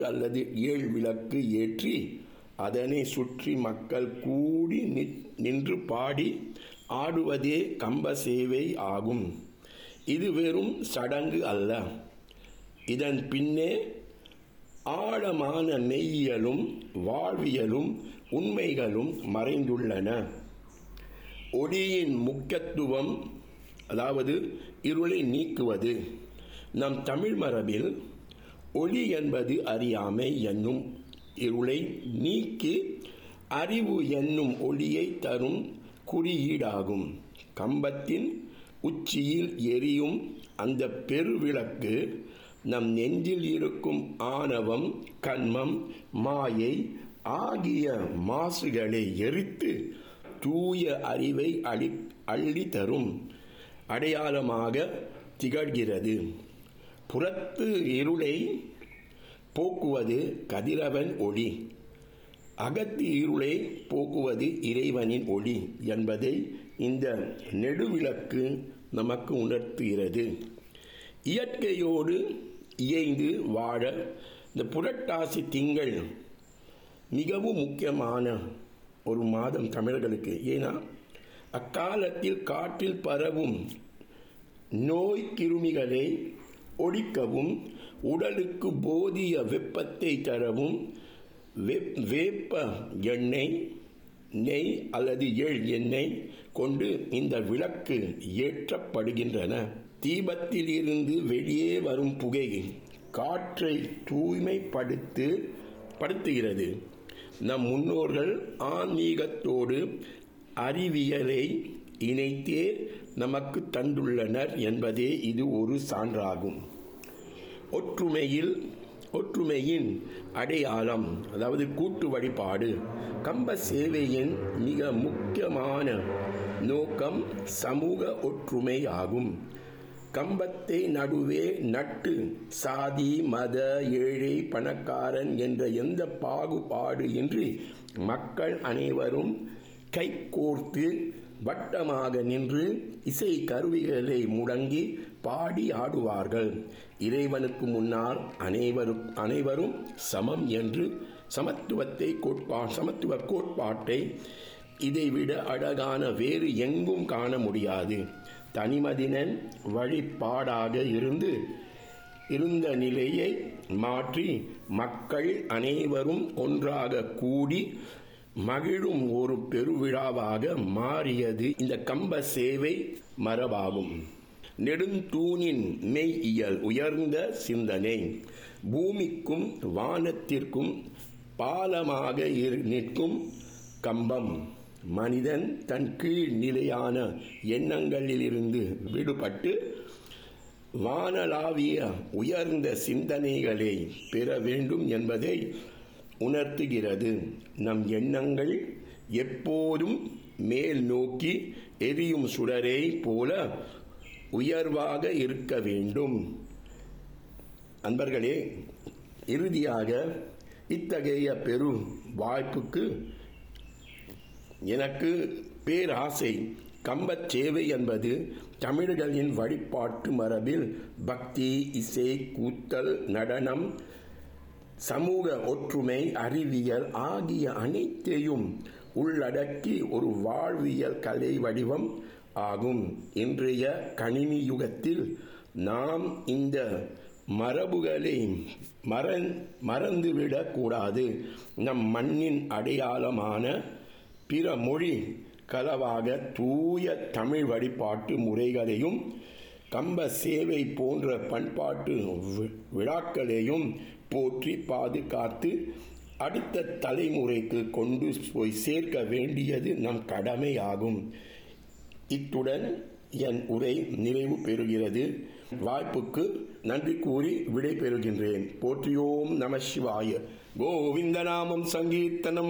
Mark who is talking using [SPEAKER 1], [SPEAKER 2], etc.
[SPEAKER 1] அல்லது ஏழ் விளக்கு ஏற்றி அதனை சுற்றி மக்கள் கூடி நி- நின்று பாடி ஆடுவதே கம்ப சேவை ஆகும் இது வெறும் சடங்கு அல்ல இதன் பின்னே ஆழமான மெய்யியலும் வாழ்வியலும் உண்மைகளும் மறைந்துள்ளன ஒளியின் முக்கியத்துவம் அதாவது இருளை நீக்குவது நம் தமிழ் மரபில் ஒளி என்பது அறியாமை என்னும் இருளை நீக்கி அறிவு என்னும் ஒளியை தரும் குறியீடாகும் கம்பத்தின் உச்சியில் எரியும் அந்த பெருவிளக்கு நம் நெஞ்சில் இருக்கும் ஆணவம் கண்மம் மாயை ஆகிய மாசுகளை எரித்து தூய அறிவை அளி அள்ளி தரும் அடையாளமாக திகழ்கிறது புறத்து இருளை போக்குவது கதிரவன் ஒளி அகத்து இருளை போக்குவது இறைவனின் ஒளி என்பதை இந்த நெடுவிளக்கு நமக்கு உணர்த்துகிறது இயற்கையோடு இயைந்து வாழ இந்த புரட்டாசி திங்கள் மிகவும் முக்கியமான ஒரு மாதம் தமிழர்களுக்கு ஏன்னா அக்காலத்தில் காற்றில் பரவும் நோய் கிருமிகளை ஒழிக்கவும் உடலுக்கு போதிய வெப்பத்தை தரவும் வெப்- வேப்ப எண்ணெய் நெய் அல்லது எள் எண்ணெய் கொண்டு இந்த விளக்கு ஏற்றப்படுகின்றன தீபத்தில் இருந்து வெளியே வரும் புகை காற்றை தூய்மைப்படுத்து படுத்துகிறது நம் முன்னோர்கள் ஆன்மீகத்தோடு அறிவியலை இணைத்தே நமக்கு தந்துள்ளனர் என்பதே இது ஒரு சான்றாகும் ஒற்றுமையில் ஒற்றுமையின் அடையாளம் அதாவது கூட்டு வழிபாடு கம்ப சேவையின் மிக முக்கியமான நோக்கம் சமூக ஒற்றுமை ஆகும் கம்பத்தை நடுவே நட்டு சாதி மத ஏழை பணக்காரன் என்ற எந்த பாகுபாடு இன்றி மக்கள் அனைவரும் கைகோர்த்து வட்டமாக நின்று இசை கருவிகளை முடங்கி பாடி ஆடுவார்கள் இறைவனுக்கு முன்னால் அனைவரும் அனைவரும் சமம் என்று சமத்துவத்தை கோட்பா சமத்துவ கோட்பாட்டை இதைவிட அழகான வேறு எங்கும் காண முடியாது தனிமதினன் வழிபாடாக இருந்து இருந்த நிலையை மாற்றி மக்கள் அனைவரும் ஒன்றாக கூடி மகிழும் ஒரு பெருவிழாவாக மாறியது இந்த கம்ப சேவை மரபாகும் நெடுந்தூணின் மெய்யியல் உயர்ந்த சிந்தனை பூமிக்கும் வானத்திற்கும் பாலமாக இரு- நிற்கும் கம்பம் மனிதன் தன் கீழ் நிலையான எண்ணங்களிலிருந்து விடுபட்டு வானளாவிய உயர்ந்த சிந்தனைகளை பெற வேண்டும் என்பதை உணர்த்துகிறது நம் எண்ணங்கள் எப்போதும் மேல் நோக்கி எரியும் சுடரை போல உயர்வாக இருக்க வேண்டும் அன்பர்களே இறுதியாக இத்தகைய பெரு வாய்ப்புக்கு எனக்கு பேராசை கம்பச் சேவை என்பது தமிழர்களின் வழிபாட்டு மரபில் பக்தி இசை கூத்தல் நடனம் சமூக ஒற்றுமை அறிவியல் ஆகிய அனைத்தையும் உள்ளடக்கி ஒரு வாழ்வியல் கலை வடிவம் ஆகும் இன்றைய கணினி யுகத்தில் நாம் இந்த மரபுகளை மறந் மறந்துவிடக் கூடாது நம் மண்ணின் அடையாளமான பிற மொழி கலவாக தூய தமிழ் வழிபாட்டு முறைகளையும் கம்ப சேவை போன்ற பண்பாட்டு வி- விழாக்களையும் போற்றி பாதுகாத்து அடுத்த தலைமுறைக்கு கொண்டு போய் சேர்க்க வேண்டியது நம் கடமையாகும் இத்துடன் என் உரை நிறைவு பெறுகிறது வாய்ப்புக்கு நன்றி கூறி விடை பெறுகின்றேன் போற்றியோம் நம சிவாய கோவிந்த நாமம் சங்கீர்த்தனம்